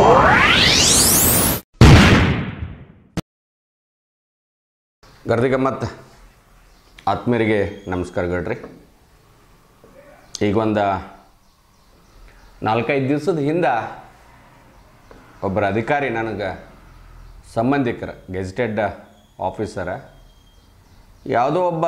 ಗರ್ದಿ ಗಮ್ಮತ್ ಆತ್ಮೀಯರಿಗೆ ನಮಸ್ಕಾರಗಳ್ರಿ ಈಗ ಒಂದು ನಾಲ್ಕೈದು ದಿವಸದ ಹಿಂದೆ ಒಬ್ಬರ ಅಧಿಕಾರಿ ನನಗೆ ಸಂಬಂಧಿಕರ ಗೆಜೆಟೆಡ್ ಆಫೀಸರ ಯಾವುದೋ ಒಬ್ಬ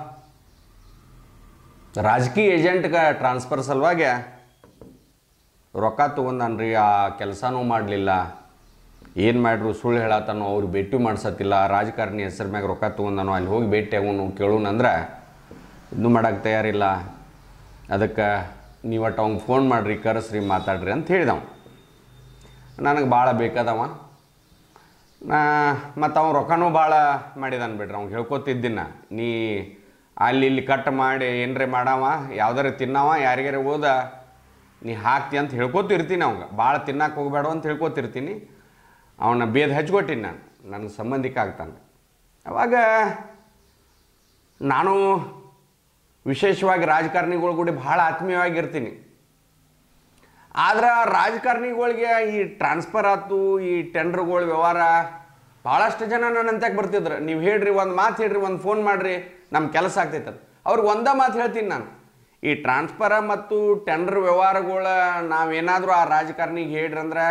ರಾಜಕೀಯ ಏಜೆಂಟ್ಗೆ ಟ್ರಾನ್ಸ್ಫರ್ ಸಲುವಾಗಿ ರೊಕ್ಕ ತೊಗೊಂಡನ್ರಿ ಆ ಕೆಲಸನೂ ಮಾಡಲಿಲ್ಲ ಏನು ಮಾಡ್ರು ಸುಳ್ಳು ಹೇಳತ್ತಾನೋ ಅವ್ರು ಭೇಟಿ ಮಾಡ್ಸತ್ತಿಲ್ಲ ರಾಜಕಾರಣಿ ಹೆಸರು ಮ್ಯಾಗ ರೊಕ್ಕ ತೊಗೊಂಡನೋ ಅಲ್ಲಿ ಹೋಗಿ ಭೇಟಿ ಆಗೋನು ಕೇಳೋಣ ಅಂದ್ರೆ ಇನ್ನೂ ಮಾಡೋಕ್ಕೆ ತಯಾರಿಲ್ಲ ಅದಕ್ಕೆ ನೀವು ಒಟ್ಟು ಅವ್ನಿಗೆ ಫೋನ್ ಮಾಡಿರಿ ಕರೆಸ್ರಿ ಮಾತಾಡ್ರಿ ಅಂತ ಹೇಳಿದವ ನನಗೆ ಭಾಳ ಬೇಕಾದವ ನಾ ಮತ್ತು ಅವ್ನು ರೊಕ್ಕನೂ ಭಾಳ ಮಾಡಿದಾನೆ ಬಿಡ್ರಿ ಅವ್ನು ಹೇಳ್ಕೊತಿದ್ದಿನ ನೀ ಅಲ್ಲಿ ಇಲ್ಲಿ ಕಟ್ ಮಾಡಿ ಏನರೇ ಮಾಡವ ಯಾವ್ದಾರ ತಿನ್ನವ ಯಾರಿಗಾರ ಹೋದ ನೀ ಹಾಕ್ತಿ ಅಂತ ಹೇಳ್ಕೊತಿರ್ತೀನಿ ಅವಂಗೆ ಭಾಳ ತಿನ್ನಕ್ಕೆ ಹೋಗ್ಬೇಡ ಅಂತ ಹೇಳ್ಕೊತಿರ್ತೀನಿ ಅವನ ಬೇದ್ ಹಚ್ಕೊಟ್ಟಿನಿ ನಾನು ನನಗೆ ಸಂಬಂಧಿಕ ಆಗ್ತಾನೆ ಅವಾಗ ನಾನು ವಿಶೇಷವಾಗಿ ರಾಜಕಾರಣಿಗಳ ಕೂಡ ಭಾಳ ಆತ್ಮೀಯವಾಗಿರ್ತೀನಿ ಆದ್ರೆ ರಾಜಕಾರಣಿಗಳಿಗೆ ಈ ಟ್ರಾನ್ಸ್ಫರ್ ಆಯ್ತು ಈ ಟೆಂಡರ್ಗಳ ವ್ಯವಹಾರ ಭಾಳಷ್ಟು ಜನ ನನ್ನ ಅಂತ್ಯಕ್ಕೆ ಬರ್ತಿದ್ರು ನೀವು ಹೇಳ್ರಿ ಒಂದು ಮಾತು ಹೇಳ್ರಿ ಒಂದು ಫೋನ್ ಮಾಡಿರಿ ನಮ್ಮ ಕೆಲಸ ಆಗ್ತೈತೆ ಅಂತ ಅವ್ರಿಗೆ ಒಂದೇ ಮಾತು ಹೇಳ್ತೀನಿ ನಾನು ಈ ಟ್ರಾನ್ಸ್ಫರ ಮತ್ತು ಟೆಂಡರ್ ವ್ಯವಹಾರಗಳ ನಾವೇನಾದರೂ ಆ ರಾಜಕಾರಣಿಗೆ ಹೇಳ್ರಿ ಅಂದ್ರೆ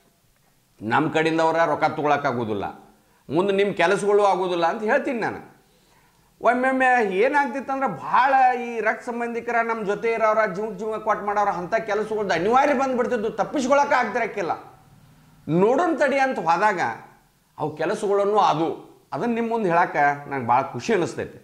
ನಮ್ಮ ಕಡೆಯಿಂದ ಅವರ ರೊಕ್ಕ ತೊಗೊಳಕ್ಕಾಗೋದಿಲ್ಲ ಮುಂದೆ ನಿಮ್ಮ ಕೆಲಸಗಳು ಆಗೋದಿಲ್ಲ ಅಂತ ಹೇಳ್ತೀನಿ ನಾನು ಒಮ್ಮೊಮ್ಮೆ ಏನಾಗ್ತಿತ್ತಂದ್ರೆ ಭಾಳ ಈ ರಕ್ತ ಸಂಬಂಧಿಕರ ನಮ್ಮ ಜೊತೆ ಇರೋರ ಜೀವ ಜೀವ ಕೊಟ್ಟು ಮಾಡೋರ ಅಂಥ ಕೆಲಸಗಳ್ದು ಅನಿವಾರ್ಯ ಬಂದ್ಬಿಡ್ತಿದ್ದು ತಪ್ಪಿಸ್ಕೊಳಕ್ಕೆ ಆಗ್ತಿರಕ್ಕಿಲ್ಲ ನೋಡೋಣ ತಡಿ ಅಂತ ಹೋದಾಗ ಅವು ಕೆಲಸಗಳನ್ನು ಅದು ಅದನ್ನು ನಿಮ್ಮ ಮುಂದೆ ಹೇಳಕ್ಕೆ ನಂಗೆ ಭಾಳ ಖುಷಿ ಅನ್ನಿಸ್ತೈತೆ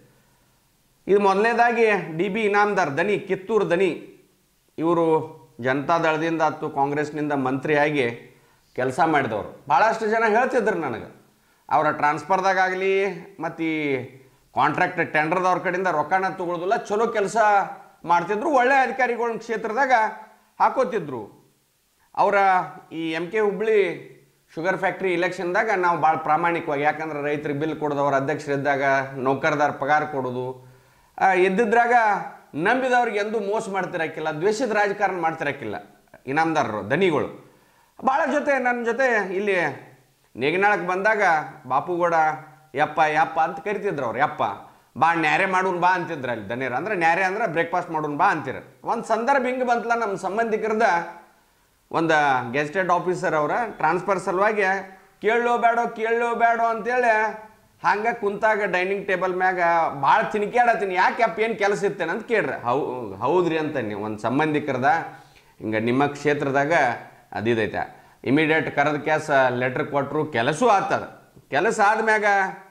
ಇದು ಮೊದಲನೇದಾಗಿ ಡಿ ಬಿ ಇನಾಮ್ದಾರ್ ದನಿ ಕಿತ್ತೂರು ದನಿ ಇವರು ಜನತಾದಳದಿಂದ ಅಥವಾ ಕಾಂಗ್ರೆಸ್ನಿಂದ ಮಂತ್ರಿಯಾಗಿ ಕೆಲಸ ಮಾಡಿದವರು ಭಾಳಷ್ಟು ಜನ ಹೇಳ್ತಿದ್ರು ನನಗೆ ಅವರ ಟ್ರಾನ್ಸ್ಫರ್ದಾಗಲಿ ಮತ್ತು ಈ ಕಾಂಟ್ರಾಕ್ಟ್ ಟೆಂಡರ್ದವ್ರ ಕಡೆಯಿಂದ ರೊಕ್ಕನ ತಗೊಳ್ಳೋದಿಲ್ಲ ಚಲೋ ಕೆಲಸ ಮಾಡ್ತಿದ್ರು ಒಳ್ಳೆ ಅಧಿಕಾರಿಗಳ ಕ್ಷೇತ್ರದಾಗ ಹಾಕೋತಿದ್ರು ಅವರ ಈ M K Hubli sugar factory ಇಲೆಕ್ಷನ್ದಾಗ ನಾವು ಭಾಳ ಪ್ರಾಮಾಣಿಕವಾಗಿ ಯಾಕಂದ್ರೆ ರೈತರಿಗೆ ಬಿಲ್ ಕೊಡೋದವ್ರ ಅಧ್ಯಕ್ಷರಿದ್ದಾಗ ನೌಕರದಾರ ಪಗಾರ ಕೊಡೋದು ಆ, ಎದ್ದಿದ್ರಾಗ ನಂಬಿದವ್ರಿಗೆ ಎಂದೂ ಮೋಸ ಮಾಡ್ತಿರಕ್ಕಿಲ್ಲ ದ್ವೇಷದ ರಾಜಕಾರಣ ಮಾಡ್ತಿರಕ್ಕಿಲ್ಲ ಇನಾಮದಾರರು ದನಿಗಳು ಭಾಳ ಜೊತೆ ನನ್ನ ಜೊತೆ ಇಲ್ಲಿ ನೇಗಿನಾಳಕ್ಕೆ ಬಂದಾಗ ಬಾಪುಗೌಡ ಯಪ್ಪ ಯಪ್ಪ ಅಂತ ಕರಿತಿದ್ರು ಅವ್ರು ಯಪ್ಪ ಬಾ ನ್ಯಾರೆ ಮಾಡೋನ್ ಬಾ ಅಂತಿದ್ರು ಅಲ್ಲಿ ದನಿಯರು ಅಂದ್ರೆ ನ್ಯಾರೆ ಅಂದ್ರೆ ಬ್ರೇಕ್ಫಾಸ್ಟ್ ಮಾಡೋನ್ ಬಾ ಅಂತೀರ ಒಂದು ಸಂದರ್ಭ ಹಿಂಗೆ ಬಂತಲ್ಲ ನಮ್ಮ ಸಂಬಂಧಿಕರದ ಒಂದು ಗೆಸ್ಟೆಡ್ ಆಫೀಸರ್ ಅವರ ಟ್ರಾನ್ಸ್ಫರ್ ಸಲುವಾಗಿ ಕೇಳೋ ಬೇಡೋ ಕೇಳೋ ಬೇಡೋ ಅಂತೇಳಿ ಹಂಗೆ ಕುಂತಾಗ ಡೈನಿಂಗ್ ಟೇಬಲ್ ಮ್ಯಾಗ ಭಾಳ ತಿನ್ಕ್ಯಾಡತ್ತೀನಿ ಯಾಕೆ ಅಪ್ಪ ಏನು ಕೆಲಸ ಇರ್ತೇನೆ ಅಂತ ಕೇಳ್ರಿ ಹೌ ಹೌದ್ರಿ ಅಂತ ನೀವು ಒಂದು ಸಂಬಂಧಿಕರದ ಹಿಂಗೆ ನಿಮ್ಮ ಕ್ಷೇತ್ರದಾಗ ಅದಿದೈತೆ ಇಮಿಡಿಯೇಟ್ ಕರೆದ ಕ್ಯಾಸ ಲೆಟ್ರ್ ಕೊಟ್ಟರು ಕೆಲಸವೂ ಆಗ್ತದ ಕೆಲಸ ಆದ್ಮ್ಯಾಗ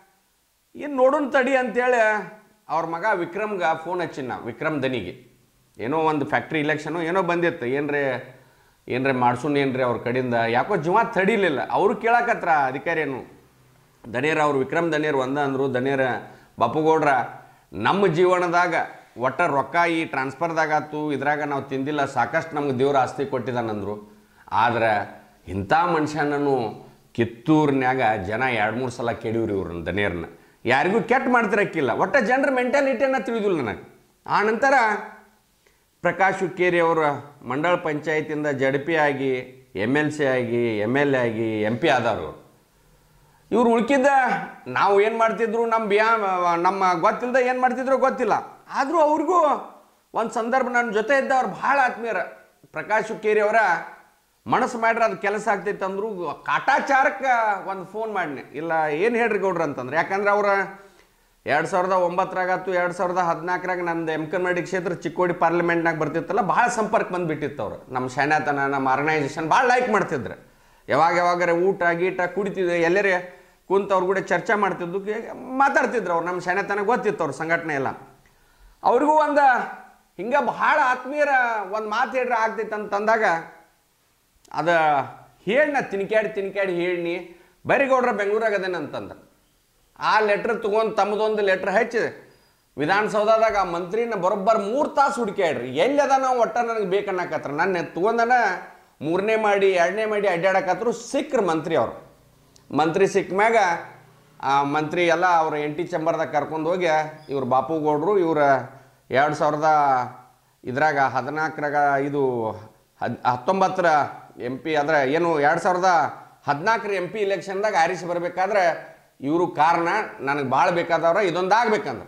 ಇನ್ನು ನೋಡೋಣ ತಡಿ ಅಂತೇಳಿ ಅವ್ರ ಮಗ ವಿಕ್ರಮ್ಗೆ ಫೋನ್ ಹಚ್ಚಿನ ನಾ ವಿಕ್ರಮ್ ದನಿಗೆ ಏನೋ ಒಂದು ಫ್ಯಾಕ್ಟ್ರಿ ಇಲೆಕ್ಷನು ಏನೋ ಬಂದಿತ್ತು ಏನ್ರಿ ಏನ್ರಿ ಮಾಡ್ಸೋಣ ಏನ್ರಿ ಅವ್ರ ಕಡೆಯಿಂದ ಯಾಕೋ ಜೀವ ತಡಿಲಿಲ್ಲ ಅವರು ಕೇಳಕತ್ರ ಅಧಿಕಾರಿಯನ್ನು ದನಿಯರ್ ಅವ್ರು ವಿಕ್ರಮ್ ದನಿಯರ್ ಒಂದ ಅಂದರು ದನಿಯರ ಬಾಪುಗೌಡ್ರ ನಮ್ಮ ಜೀವನದಾಗ ಒಟ್ಟ ರೊಕ್ಕ ಈ ಟ್ರಾನ್ಸ್ಫರ್ದಾಗ ಆತು ಇದ್ರಾಗ ನಾವು ತಿಂದಿಲ್ಲ ಸಾಕಷ್ಟು ನಮ್ಗೆ ದೇವ್ರ ಆಸ್ತಿ ಕೊಟ್ಟಿದ್ದಾನಂದ್ರು ಆದ್ರೆ ಇಂಥ ಮನುಷ್ಯನನ್ನು ಕಿತ್ತೂರಿನ್ಯಾಗ ಜನ ಎರಡು ಮೂರು ಸಲ ಕೆಡಿವ್ರಿ ಇವ್ರನ್ನ ದನಿಯರ್ನ ಯಾರಿಗೂ ಕೆಟ್ಟ ಮಾಡ್ತಿರಕ್ಕಿಲ್ಲ ಒಟ್ಟ ಜನರ ಮೆಂಟಾಲಿಟಿಯನ್ನು ತಿಳಿದಿಲ್ಲ ನನಗೆ ಆ ನಂತರ ಪ್ರಕಾಶ್ ಹುಕ್ಕೇರಿ ಅವರ ಮಂಡಳ ಪಂಚಾಯತಿಂದ ಜಡ್ ಪಿ ಆಗಿ ಎಮ್ ಎಲ್ ಸಿ ಆಗಿ ಎಮ್ ಎಲ್ ಎ ಆಗಿ ಎಂ ಪಿ ಆದವರು ಇವ್ರು ಉಳ್ಕಿದ್ದ ನಾವು ಏನು ಮಾಡ್ತಿದ್ರು ನಮ್ಮ ಬಿಯಾ ನಮ್ಮ ಗೊತ್ತಿಲ್ಲದ ಏನು ಮಾಡ್ತಿದ್ರು ಗೊತ್ತಿಲ್ಲ ಆದರೂ ಅವ್ರಿಗೂ ಒಂದು ಸಂದರ್ಭ ನನ್ನ ಜೊತೆ ಇದ್ದವ್ರು ಭಾಳ ಆತ್ಮೀಯರ ಪ್ರಕಾಶ್ ಹುಕ್ಕೇರಿ ಅವರ ಮನಸ್ಸು ಮಾಡ್ರೆ ಅದು ಕೆಲಸ ಆಗ್ತೈತೆ ಅಂದ್ರು ಕಾಟಾಚಾರಕ್ಕೆ ಒಂದು ಫೋನ್ ಮಾಡಿನಿ ಇಲ್ಲ ಏನು ಹೇಳ್ರಿ ಗೌಡ್ರ ಅಂತಂದ್ರೆ ಯಾಕಂದ್ರೆ ಅವ್ರ ಎರಡು ಸಾವಿರದ ಒಂಬತ್ತರಾಗತ್ತು ಎರಡು ಸಾವಿರದ ಹದಿನಾಲ್ಕರಾಗ ನಂದು ಎಮ್ ಕನ್ನಡಿ ಕ್ಷೇತ್ರ ಚಿಕ್ಕೋಡಿ ಪಾರ್ಲಿಮೆಂಟ್ನಾಗ ಬರ್ತಿತ್ತಲ್ಲ ಭಾಳ ಸಂಪರ್ಕ ಬಂದುಬಿಟ್ಟಿತ್ತು ಅವ್ರು ನಮ್ಮ ಶಾಣ್ಯಾತನ ನಮ್ಮ ಆರ್ಗನೈಸೇಷನ್ ಭಾಳ ಲೈಕ್ ಮಾಡ್ತಿದ್ರು ಯಾವಾಗ ಯಾವಾಗಾರ ಊಟ ಗೀಟ ಕುಡಿತಿದ್ದೆ ಎಲ್ಲರೇ ಕುಂತು ಅವ್ರ ಕೂಡ ಚರ್ಚೆ ಮಾಡ್ತಿದ್ದು ಕೆ- ಮಾತಾಡ್ತಿದ್ರು ಅವ್ರು ನಮ್ಮ ಶಾಣ್ಯಾತನ ಗೊತ್ತಿತ್ತು ಅವ್ರ ಸಂಘಟನೆ ಎಲ್ಲ ಅವ್ರಿಗೂ ಒಂದು ಹಿಂಗೆ ಭಾಳ ಆತ್ಮೀಯರ ಒಂದು ಮಾತು ಹೇಳ್ರೆ ಆಗ್ತೈತೆ ಅಂತಂದಾಗ ಅದ ಹೇಳಿ ನಾ ತಿನ್ಕ್ಯಾಡಿ ತಿನ್ಕ್ಯಾಡಿ ಹೇಳಿ ಬೈರೇಗೌಡ್ರ ಬೆಂಗಳೂರಾಗ ಅದೇನ ಅಂತಂದ್ರೆ ಆ ಲೆಟ್ರ್ ತೊಗೊಂಡು ತಮ್ಮದೊಂದು ಲೆಟ್ರ್ ಹಚ್ಚಿದೆ ವಿಧಾನಸೌಧದಾಗ ಆ ಮಂತ್ರಿನ ಬರೋಬ್ಬರ್ ಮೂರು ತಾಸು ಹುಡುಕ್ಯಾಡ್ರಿ ಎಲ್ಲಿ ಅದ ನಾವು ಒಟ್ಟ ನನಗೆ ಬೇಕನ್ನಕತ್ರ ನನ್ನ ತೊಗೊಂಡನ ಮೂರನೇ ಮಾಡಿ ಎರಡನೇ ಮಾಡಿ ಅಡ್ಡಾಡಕತ್ರು ಸಿಕ್ಕ್ರು ಮಂತ್ರಿ ಅವರು ಮಂತ್ರಿ ಸಿಕ್ಕ ಮ್ಯಾಗ ಆ ಮಂತ್ರಿ ಎಲ್ಲ ಅವ್ರ ಎಂಟಿ ಚಂಬರ್ದಾಗ ಕರ್ಕೊಂಡು ಹೋಗಿ ಇವ್ರು ಬಾಪುಗೌಡ್ರು ಇವ್ರ ಎರಡು ಸಾವಿರದ ಇದ್ರಾಗ ಹದಿನಾಲ್ಕರಾಗ ಇದು ಹದ್ ಹತ್ತೊಂಬತ್ತರ ಎಂ ಪಿ ಅಂದ್ರೆ ಏನು ಎರಡು ಸಾವಿರದ ಹದಿನಾಲ್ಕರ ಎಂ ಪಿ ಇಲೆಕ್ಷನ್ದಾಗ ಆರಿಸಿ ಬರಬೇಕಾದ್ರೆ ಇವರು ಕಾರಣ ನನಗೆ ಭಾಳ ಬೇಕಾದವ್ರ ಇದೊಂದು ಆಗ್ಬೇಕಂದ್ರೆ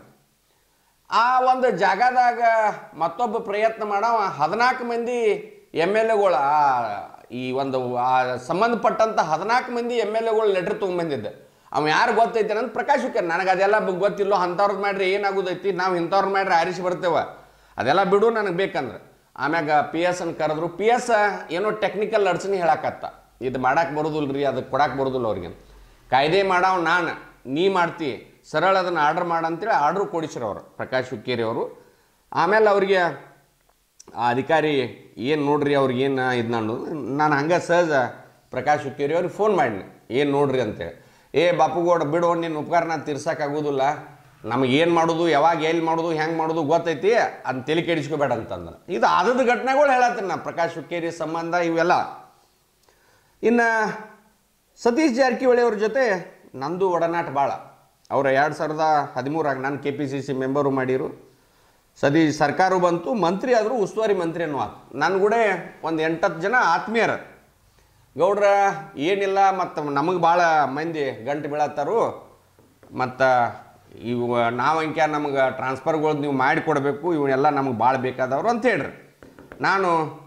ಆ ಒಂದು ಜಾಗದಾಗ ಮತ್ತೊಬ್ಬ ಪ್ರಯತ್ನ ಮಾಡವ ಹದಿನಾಲ್ಕು ಮಂದಿ ಎಮ್ ಎಲ್ ಎಗಳು ಈ ಒಂದು ಆ ಸಂಬಂಧಪಟ್ಟಂಥ ಹದಿನಾಲ್ಕು ಮಂದಿ ಎಮ್ ಎಲ್ ಎಗಳು ಲೆಟ್ರ್ ತೊಗೊಂಬಂದಿದ್ದೆ ಅವ ಯಾರು ಗೊತ್ತೈತೆ ಅಂತ ಪ್ರಕಾಶ್ ಹುಕ್ಕರ್ ನನಗೆ ಅದೆಲ್ಲ ಬ- ಗೊತ್ತಿಲ್ಲೋ ಅಂಥವ್ರದ್ದು ಮಾಡ್ರಿ ಏನಾಗೋದೈತಿ ನಾವು ಇಂಥವ್ರದ್ದು ಮಾಡ್ರಿ ಆರಿಸಿ ಬರ್ತೇವೆ ಅದೆಲ್ಲ ಬಿಡು ನನಗೆ ಬೇಕಂದ್ರೆ ಆಮ್ಯಾಗ ಪಿ ಎಸ್ ಅನ್ನು ಕರೆದ್ರು ಪಿ ಎಸ್ ಏನೋ ಟೆಕ್ನಿಕಲ್ ಅಡ್ಚಣೆ ಹೇಳಕತ್ತ ಇದು ಮಾಡಕ್ಕೆ ಬರೋದಿಲ್ಲ ರೀ ಅದಕ್ಕೆ ಕೊಡಕ್ಕೆ ಬರೋದಿಲ್ಲ ಅವ್ರಿಗೆ ಕಾಯ್ದೆ ಮಾಡವ್ ನಾನು ನೀ ಮಾಡ್ತಿ ಸರಳ ಅದನ್ನು ಆರ್ಡರ್ ಮಾಡಂತೇಳಿ ಆರ್ಡ್ರ್ ಕೊಡಿಸ್ರು ಅವರು ಪ್ರಕಾಶ್ ಹುಕ್ಕೇರಿ ಅವರು ಆಮೇಲೆ ಅವ್ರಿಗೆ ಆ ಅಧಿಕಾರಿ ಏನು ನೋಡ್ರಿ ಅವ್ರಿಗೆ ಏನು ಇದು ನಾನು ನಾನು ಹಂಗೆ ಸಹಜ ಪ್ರಕಾಶ್ ಹುಕ್ಕೇರಿ ಅವ್ರಿಗೆ ಫೋನ್ ಮಾಡಿನಿ ಏನು ನೋಡ್ರಿ ಅಂತೇಳಿ ಏ ಬಾಪುಗೌಡ ಬಿಡು ನಿನ್ನ ಉಪಕಾರನ ತೀರ್ಸೋಕ್ಕಾಗೋದಿಲ್ಲ ನಮಗೆ ಏನು ಮಾಡೋದು ಯಾವಾಗ ಎಲ್ಲಿ ಮಾಡೋದು ಹೆಂಗೆ ಮಾಡೋದು ಗೊತ್ತೈತಿ ಅಂತ ತಲೆ ಕೆಡಿಸ್ಕೋಬೇಡ ಅಂತಂದ್ರೆ ಇದು ಆದದ ಘಟನೆಗಳು ಹೇಳತ್ತೀನಿ ನಾ ಪ್ರಕಾಶ್ ಹುಕ್ಕೇರಿ ಸಂಬಂಧ ಇವೆಲ್ಲ ಇನ್ನು ಸತೀಶ್ ಜಾರಕಿಹೊಳಿ ಅವ್ರ ಜೊತೆ ನಂದು ಒಡನಾಟ ಭಾಳ ಅವ್ರ ಎರಡು ಸಾವಿರದ ಹದಿಮೂರಾಗ ನಾನು K P C C member ಮಾಡಿರು ಸತೀಶ್ ಸರ್ಕಾರ ಬಂತು ಮಂತ್ರಿ ಆದರೂ ಉಸ್ತುವಾರಿ ಮಂತ್ರಿ ಅನ್ನೋ ಆತು ನನ್ನ ಕೂಡ ಒಂದು ಎಂಟತ್ತು ಜನ ಆತ್ಮೀಯರ ಗೌಡ್ರ ಏನಿಲ್ಲ ಮತ್ತು ನಮಗೆ ಭಾಳ ಮಂದಿ ಗಂಟು ಬೀಳತ್ತಾರು ಮತ್ತು ಇವು ನಾವು ಅಂಕ್ಯ ನಮಗೆ ಟ್ರಾನ್ಸ್ಫರ್ಗಳು ನೀವು ಮಾಡಿಕೊಡ್ಬೇಕು ಇವನ್ನೆಲ್ಲ ನಮಗೆ ಭಾಳ ಬೇಕಾದವರು ಅಂತ ಹೇಳ್ರಿ ನಾನು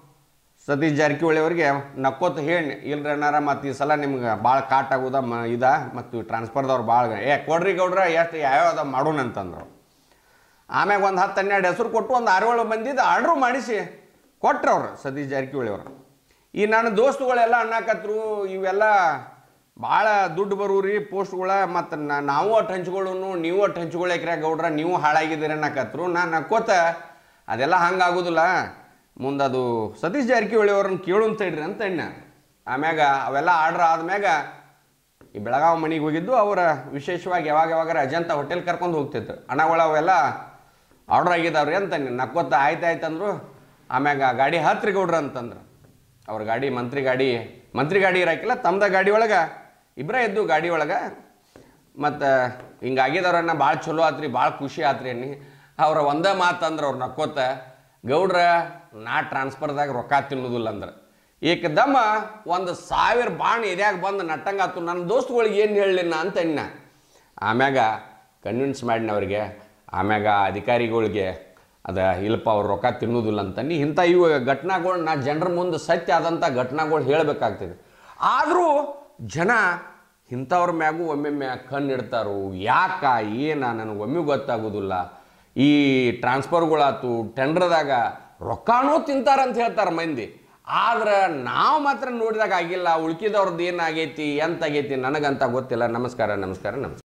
ಸತೀಶ್ ಜಾರಕಿಹೊಳಿ ಅವರಿಗೆ ನಕ್ಕೋತ ಹೇಳಿ ಇಲ್ರಿ ಅಣ್ಣಾರ ಮತ್ತು ಈ ಸಲ ನಿಮ್ಗೆ ಭಾಳ ಕಾಟ್ ಆಗೋದ ಮ ಇದ ಮತ್ತು ಟ್ರಾನ್ಸ್ಫರ್ದವ್ರು ಭಾಳ ಏ ಕೊಡ್ರಿ ಗೌಡ್ರ ಎಷ್ಟು ಯಾವ್ಯಾವ ಅದ ಮಾಡೋಣ ಅಂತಂದ್ರು ಆಮ್ಯಾಗ ಒಂದು ಹತ್ತು ಹನ್ನೆರಡು ಹೆಸರು ಕೊಟ್ಟು ಒಂದು ಆರು ಏಳು ಮಂದಿದ್ದು ಆರ್ಡ್ರು ಮಾಡಿಸಿ ಕೊಟ್ರು ಅವ್ರು ಸತೀಶ್ ಜಾರಕಿಹೊಳಿ ಅವರು ಈ ನನ್ನ ದೋಸ್ತುಗಳೆಲ್ಲ ಅಣ್ಣಾಕತ್ರು ಇವೆಲ್ಲ ಭಾಳ ದುಡ್ಡು ಬರೂರಿ ಪೋಸ್ಟ್ಗಳ ಮತ್ತು ನಾವು ಅಟ್ಟು ಹಂಚ್ಕೊಳ್ಳೋನು ನೀವು ಅಟ್ಟು ಹಂಚ್ಕೊಳ್ಳೇಕ್ರೆ ಗೌಡ್ರ ನೀವು ಹಾಳಾಗಿದ್ದೀರಿ ಅನ್ನಕತ್ರು ನಾನು ನಕ್ಕೋತ ಅದೆಲ್ಲ ಹಂಗಾಗೋದಿಲ್ಲ ಮುಂದೆ ಅದು ಸತೀಶ್ ಜಾರಕಿಹೊಳಿ ಅವ್ರನ್ನ ಕೇಳು ಅಂತ ಹೇಳ್ರಿ ಅಂತ ಅಣ್ಣ ಆಮ್ಯಾಗ ಅವೆಲ್ಲ ಆರ್ಡ್ರ್ ಆದ್ಮ್ಯಾಗ ಈ ಬೆಳಗಾವಿ ಮನೆಗೆ ಹೋಗಿದ್ದು ಅವರ ವಿಶೇಷವಾಗಿ ಯಾವಾಗ ಯಾವಾಗಾರ ಅಜಂತ ಹೋಟೆಲ್ ಕರ್ಕೊಂಡು ಹೋಗ್ತಿತ್ತು ಹಣಗಳ ಅವೆಲ್ಲ ಆರ್ಡ್ರ್ ಆಗಿದಾವ್ರಿ ಅಂತ ನಕ್ಕೊತ್ತ ಆಯ್ತು ಆಯ್ತು ಅಂದರು ಆಮ್ಯಾಗ ಗಾಡಿ ಹತ್ರಿ ಗೌಡ್ರ ಅಂತಂದ್ರು ಅವ್ರ ಗಾಡಿ ಮಂತ್ರಿ ಗಾಡಿ ಮಂತ್ರಿ ಗಾಡಿ ಇರಾಕಿಲ್ಲ ತಮ್ದ ಗಾಡಿ ಒಳಗೆ ಇಬ್ಬರೇ ಇದ್ದು ಗಾಡಿ ಒಳಗೆ ಮತ್ತು ಹಿಂಗೆ ಆಗಿದವ್ರನ್ನ ಭಾಳ ಚಲೋ ಆತ್ರಿ ಭಾಳ ಖುಷಿ ಆತ್ರಿ ಅನ್ನಿ ಅವ್ರ ಒಂದೇ ಮಾತು ಅಂದ್ರೆ ಅವ್ರು ನಕ್ಕೋತ ಗೌಡ್ರ ನಾ ಟ್ರಾನ್ಸ್ಫರ್ದಾಗ ರೊಕ್ಕ ತಿನ್ನೋದಿಲ್ಲ ಅಂದ್ರೆ ಏಕದಮ್ಮ ಒಂದು ಸಾವಿರ ಬಾಣ್ ಎದ್ಯಾಗ ಬಂದು ನಟ್ಟಂಗಾತು ನನ್ನ ದೋಸ್ತುಗಳಿಗೆ ಏನು ಹೇಳಲಿಲ್ಲ ಅಂತ ಅಣ್ಣ ಆಮ್ಯಾಗ ಕನ್ವಿನ್ಸ್ ಮಾಡಿನ ಅವ್ರಿಗೆ ಆಮ್ಯಾಗ ಅಧಿಕಾರಿಗಳಿಗೆ ಅದ ಇಲ್ಲಪ್ಪ ಅವ್ರು ರೊಕ್ಕ ತಿನ್ನೋದಿಲ್ಲ ಅಂತಂದು ಇಂಥ ಇವು ಘಟನಾಗಳು ನಾ ಜನರ ಮುಂದೆ ಸತ್ಯ ಆದಂಥ ಘಟನಾಗಳು ಹೇಳಬೇಕಾಗ್ತದೆ ಆದರೂ ಜನ ಇಂಥವ್ರ ಮ್ಯಾಗೂ ಒಮ್ಮೊಮ್ಮೆ ಕಣ್ಣಿಡ್ತಾರು ಯಾಕ ಏನ ನನಗೆ ಒಮ್ಮೆ ಗೊತ್ತಾಗೋದಿಲ್ಲ ಈ ಟ್ರಾನ್ಸ್ಫರ್ಗಳಾತು ಟೆಂಡರ್ದಾಗ ರೊಕ್ಕನೂ ತಿಂತಾರಂತ ಹೇಳ್ತಾರೆ ಮಂದಿ ಆದ್ರೆ ನಾವು ಮಾತ್ರ ನೋಡಿದಾಗ ಆಗಿಲ್ಲ ಉಳ್ಕಿದವ್ರದ್ದು ಏನಾಗೈತಿ ಎಂತಾಗೈತಿ ನನಗಂತ ಗೊತ್ತಿಲ್ಲ ನಮಸ್ಕಾರ ನಮಸ್ಕಾರ ನಮಸ್ಕಾರ